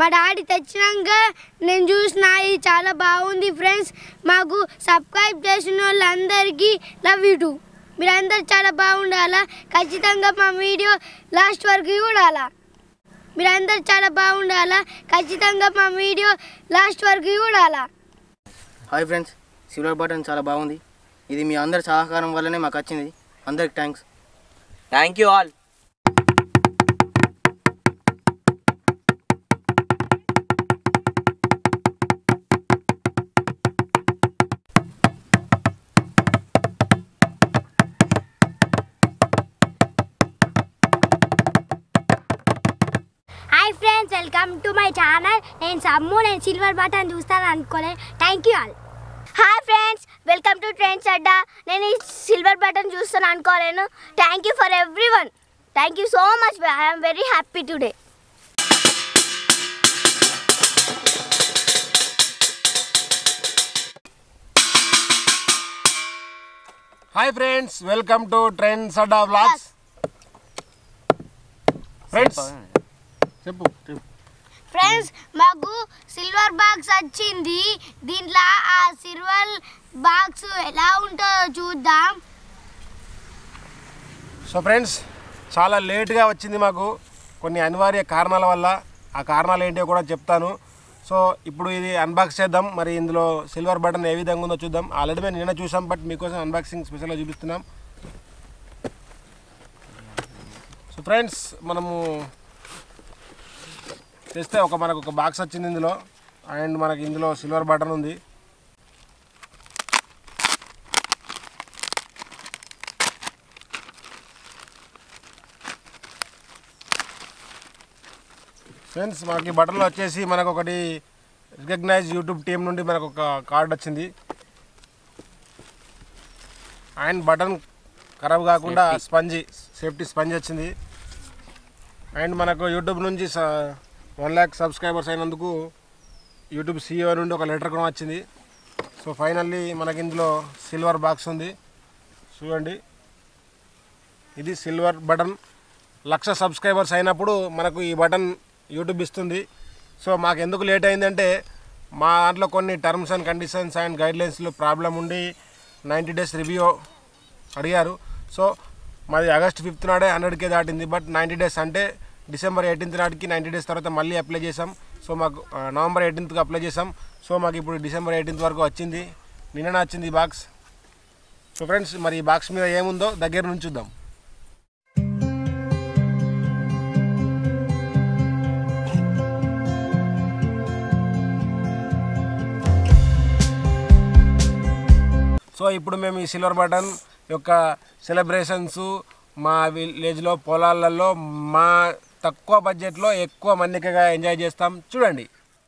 daddy తెచ్చినాక నేను చూసిన ఇది చాలా బాగుంది ఫ్రెండ్స్ మాకు సబ్స్క్రైబ్ చేసిన వాళ్ళందరికీ లవ్ యూ టూ మీరందరూ చాలా బాగుండాలా ఖచ్చితంగా మా వీడియో లాస్ట్ వరకు చూడాలా మీరందరూ చాలా బాగుండాలా ఖచ్చితంగా మా వీడియో లాస్ట్ వరకు చూడాలా హాయ్ ఫ్రెండ్స్ సిల్వర్ బటన్ చాలా బాగుంది ఇది మీ అందరి సహకారం వల్లనే మాకు వచ్చింది అందరికి thanks thank you all hi friends welcome to my channel నేను సమ్ము నేను సిల్వర్ బటన్ చూస్తాను అనుకోలేదు thank you all hi friends welcome to trends Adda నేను ఈ సిల్వర్ బటన్ చూస్తాను అనుకోలేను thank you for every one thank you so much I'm very happy today hi friends welcome to trends Adda vlogs friends చెప్పు చెప్పు friends మాకు silver box వచ్చింది దీంట్లో ఆ సిల్వర్ బాక్స్ ఎలా ఉంటుందో చూద్దాం సో ఫ్రెండ్స్ చాలా లేట్గా వచ్చింది మాకు కొన్ని అనివార్య కారణాల వల్ల ఆ కారణాలు ఏంటో కూడా చెప్తాను సో ఇప్పుడు ఇది అన్బాక్స్ చేద్దాం మరి ఇందులో సిల్వర్ బటన్ ఏ విధంగా ఉందో చూద్దాం ఆల్రెడీ మేము నిన్న చూసాం బట్ మీకోసం అన్బాక్సింగ్ స్పెషల్గా చూపిస్తున్నాం సో ఫ్రెండ్స్ మనము తెస్తే ఒక మనకు ఒక బాక్స్ వచ్చింది ఇందులో అండ్ మనకి ఇందులో సిల్వర్ బటన్ ఉంది ఫ్రెండ్స్ మనకి బటన్లో వచ్చేసి మనకు ఒకటి రికగ్నైజ్ యూట్యూబ్ టీం నుండి మనకు ఒక కార్డ్ వచ్చింది అండ్ బటన్ ఖరాబ్ కాకుండా స్పంజి సేఫ్టీ స్పంజ్ వచ్చింది అండ్ మనకు యూట్యూబ్ నుంచి వన్ ల్యాక్ సబ్స్క్రైబర్స్ అయినందుకు యూట్యూబ్ సీఈఓ నుండి ఒక లెటర్ కూడా వచ్చింది సో ఫైనల్లీ మనకి ఇందులో సిల్వర్ బాక్స్ ఉంది చూడండి ఇది సిల్వర్ బటన్ లక్ష సబ్స్క్రైబర్స్ అయినప్పుడు మనకు ఈ బటన్ యూట్యూబ్ ఇస్తుంది సో మాకు ఎందుకు లేట్ అయిందంటే మా దాంట్లో కొన్ని టర్మ్స్ అండ్ కండిషన్స్ అండ్ గైడ్లైన్స్లో ప్రాబ్లం ఉండి నైంటీ డేస్ రివ్యూ అడిగారు సో మాది ఆగస్ట్ ఫిఫ్త్ నాడే హండ్రెడ్కే దాటింది బట్ నైంటీ డేస్ అంటే డిసెంబర్ ఎయిటీన్త్ నాటికి నైంటీ డేస్ తర్వాత మళ్ళీ అప్లై చేసాం సో మాకు ఆ, నవంబర్ ఎయిటీన్త్కి అప్లై చేసాం సో మాకు ఇప్పుడు డిసెంబర్ ఎయిటీన్త్ వరకు వచ్చింది నిన్ననే వచ్చింది ఈ బాక్స్ సో ఫ్రెండ్స్ మరి ఈ బాక్స్ మీద ఏముందో దగ్గర నుంచి చూద్దాం సో ఇప్పుడు మేము ఈ సిల్వర్ బటన్ యొక్క సెలబ్రేషన్స్ మా విలేజ్లో పొలాలలో మా తక్కువ బడ్జెట్లో ఎక్కువ మన్నికగా ఎంజాయ్ చేస్తాం చూడండి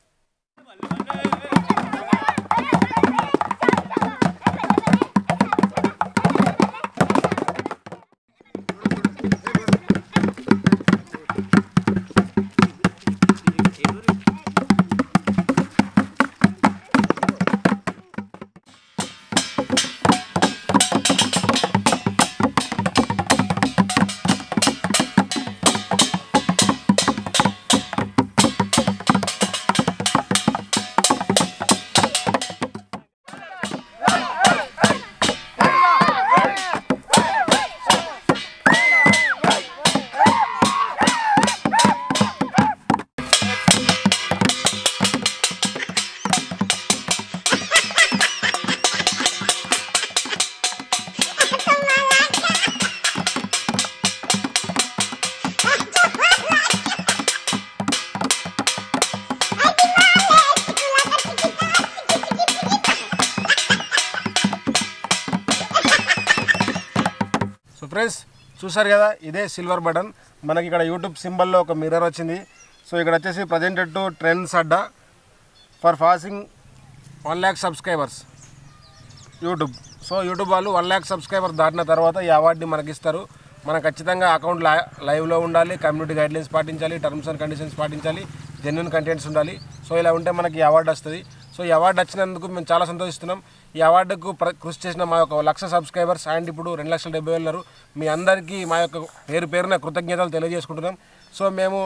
సో ఫ్రెండ్స్ చూసారు కదా ఇదే సిల్వర్ బటన్ మనకి ఇక్కడ యూట్యూబ్ సింబల్లో ఒక మిర్రర్ వచ్చింది సో ఇక్కడ వచ్చేసి presented to trends Adda for passing one lakh subscribers YouTube so YouTube వాళ్ళు వన్ ల్యాక్ సబ్స్క్రైబర్ దాటిన తర్వాత ఈ అవార్డుని మనకి ఇస్తారు మనం ఖచ్చితంగా అకౌంట్ లై లైవ్లో ఉండాలి కమ్యూనిటీ గైడ్లైన్స్ పాటించాలి టర్మ్స్ అండ్ కండిషన్స్ పాటించాలి జెన్యున్ కంటెంట్స్ ఉండాలి సో ఇలా ఉంటే మనకి ఈ అవార్డు వస్తుంది సో ఈ అవార్డు వచ్చినందుకు మేము చాలా సంతోషిస్తున్నాం ఈ అవార్డుకు ప్ర- కృషి చేసిన మా యొక్క లక్ష సబ్స్క్రైబర్స్ అండ్ ఇప్పుడు రెండు లక్షల డెబ్బై వేలు ఉన్నారు మీ అందరికీ మా యొక్క పేరు పేరున కృతజ్ఞతలు తెలియజేసుకుంటున్నాం సో మేము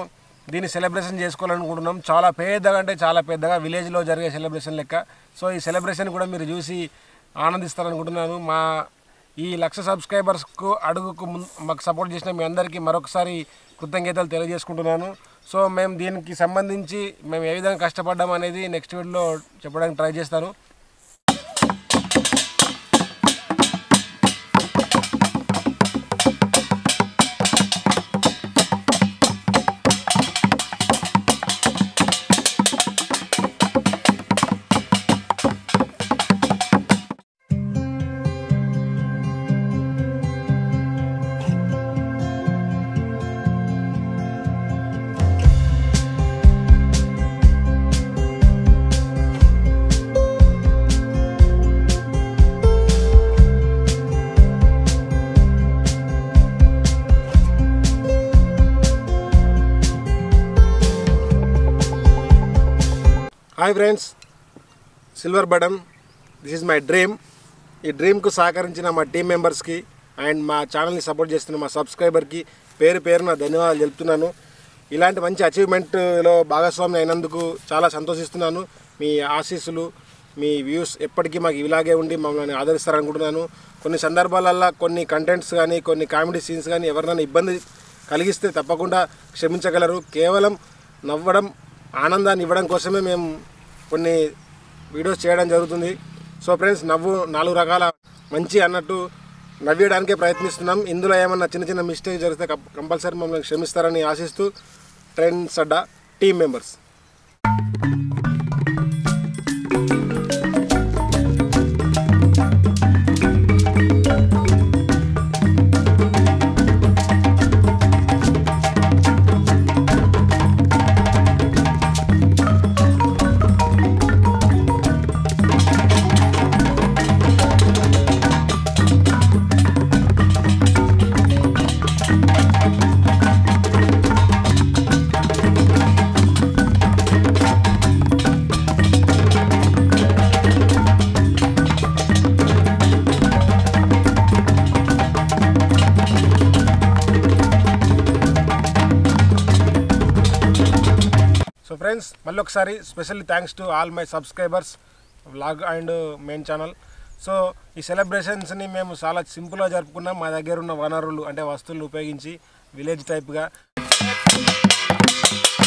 దీన్ని సెలబ్రేషన్ చేసుకోవాలనుకుంటున్నాం చాలా పెద్దగా అంటే చాలా పెద్దగా విలేజ్లో జరిగే సెలబ్రేషన్ లెక్క సో ఈ సెలబ్రేషన్ కూడా మీరు చూసి ఆనందిస్తారనుకుంటున్నాను మా ఈ లక్ష సబ్స్క్రైబర్స్కు అడుగుకు ముందు మాకు సపోర్ట్ చేసిన మీ అందరికీ మరొకసారి కృతజ్ఞతలు తెలియజేసుకుంటున్నాను సో మేము దీనికి సంబంధించి మేము ఏ విధంగా కష్టపడ్డాం అనేది నెక్స్ట్ వీడియోలో చెప్పడానికి ట్రై చేస్తాను hi friends silver button this is my dream ఈ డ్రీమ్కు సహకరించిన మా టీం మెంబర్స్కి అండ్ మా ఛానల్ని సపోర్ట్ చేస్తున్న మా సబ్స్క్రైబర్కి పేరు పేరున ధన్యవాదాలు తెలుపుతున్నాను ఇలాంటి మంచి అచీవ్మెంట్లో భాగస్వామి అయినందుకు చాలా సంతోషిస్తున్నాను మీ ఆశీస్సులు మీ వ్యూస్ ఎప్పటికీ మాకు ఇలాగే ఉండి మమ్మల్ని ఆదరిస్తారనుకుంటున్నాను కొన్ని సందర్భాలల్లో కొన్ని కంటెంట్స్ కానీ కొన్ని కామెడీ సీన్స్ కానీ ఎవరినైనా ఇబ్బంది కలిగిస్తే తప్పకుండా క్షమించగలరు కేవలం నవ్వడం ఆనందాన్ని ఇవ్వడం కోసమే మేము కొన్ని వీడియోస్ చేయడం జరుగుతుంది సో ఫ్రెండ్స్ నవ్వు నాలుగు రకాల మంచి అన్నట్టు నవ్వేయడానికే ప్రయత్నిస్తున్నాం ఇందులో ఏమన్నా చిన్న చిన్న మిస్టేక్ జరిగితే కం- కంపల్సరీ మమ్మల్ని క్షమిస్తారని ఆశిస్తూ trends Adda team members so friends మళ్ళీ ఒకసారి specially thanks to all my subscribers vlog and main channel so ఈ సెలబ్రేషన్స్ని మేము చాలా సింపుల్గా జరుపుకున్నాం మా దగ్గర ఉన్న వనరులు అంటే వస్తువులు ఉపయోగించి విలేజ్ టైప్గా